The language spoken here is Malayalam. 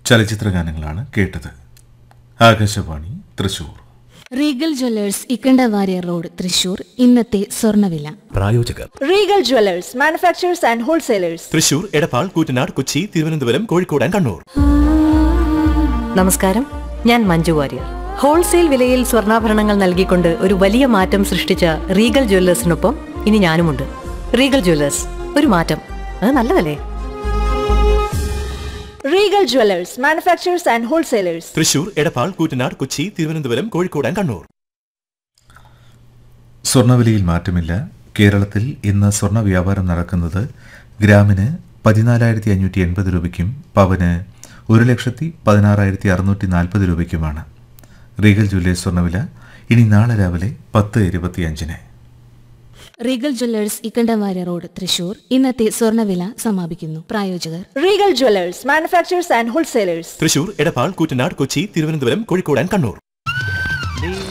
ചലച്ചിത്ര ഗാനങ്ങളാണ് കേട്ടത് Akashvani Thrissur Regal jewellers Ikkandawarrier road Thrissur ഇന്നത്തെ സ്വർണ്ണവില പ്രായോജകർ Regal jewellers manufacturers and wholesalers Thrissur Edappal Koottanad Kochi Thiruvananthapuram Kozhikode and Kannur നമസ്കാരം ഞാൻ മഞ്ജു വാര്യർ ഹോൾസെയിൽ വിലയിൽ സ്വർണ്ണാഭരണങ്ങൾ നൽകിക്കൊണ്ട് ഒരു വലിയ മാറ്റം സൃഷ്ടിച്ച റീഗൽ ജ്വല്ലേഴ്സിനൊപ്പം ഇനി ഞാനുമുണ്ട് റീഗൽ ജ്വല്ലേഴ്സ് ഒരു മാറ്റം അത് നല്ലതല്ലേ Regal jewellers manufacturers and wholesalers Thrissur Edappal Koottanad Kochi Thiruvananthapuram Kozhikode and Kannur സ്വർണ്ണവിലയിൽ മാറ്റമില്ല കേരളത്തിൽ ഇന്ന് സ്വർണ്ണ വ്യാപാരം നടക്കുന്നത് ഗ്രാമിന് പതിനാലായിരത്തി അഞ്ഞൂറ്റി എൺപത് രൂപയ്ക്കും പവന് ഒരു ലക്ഷത്തി പതിനാറായിരത്തി അറുന്നൂറ്റി നാൽപ്പത് രൂപയ്ക്കുമാണ് റീഗൽ ജ്വല്ലേഴ്സ് സ്വർണ്ണവില ഇനി നാളെ രാവിലെ പത്ത് ഇരുപത്തിയഞ്ചിന് Regal jewellers Ikkandawarrier road Thrissur ഇന്നത്തെ സ്വർണ്ണവില സമാപിക്കുന്നു പ്രായോജകർ Regal jewellers manufacturers and wholesalers Thrissur Edappal Koottanad Kochi Thiruvananthapuram Kozhikode and Kannur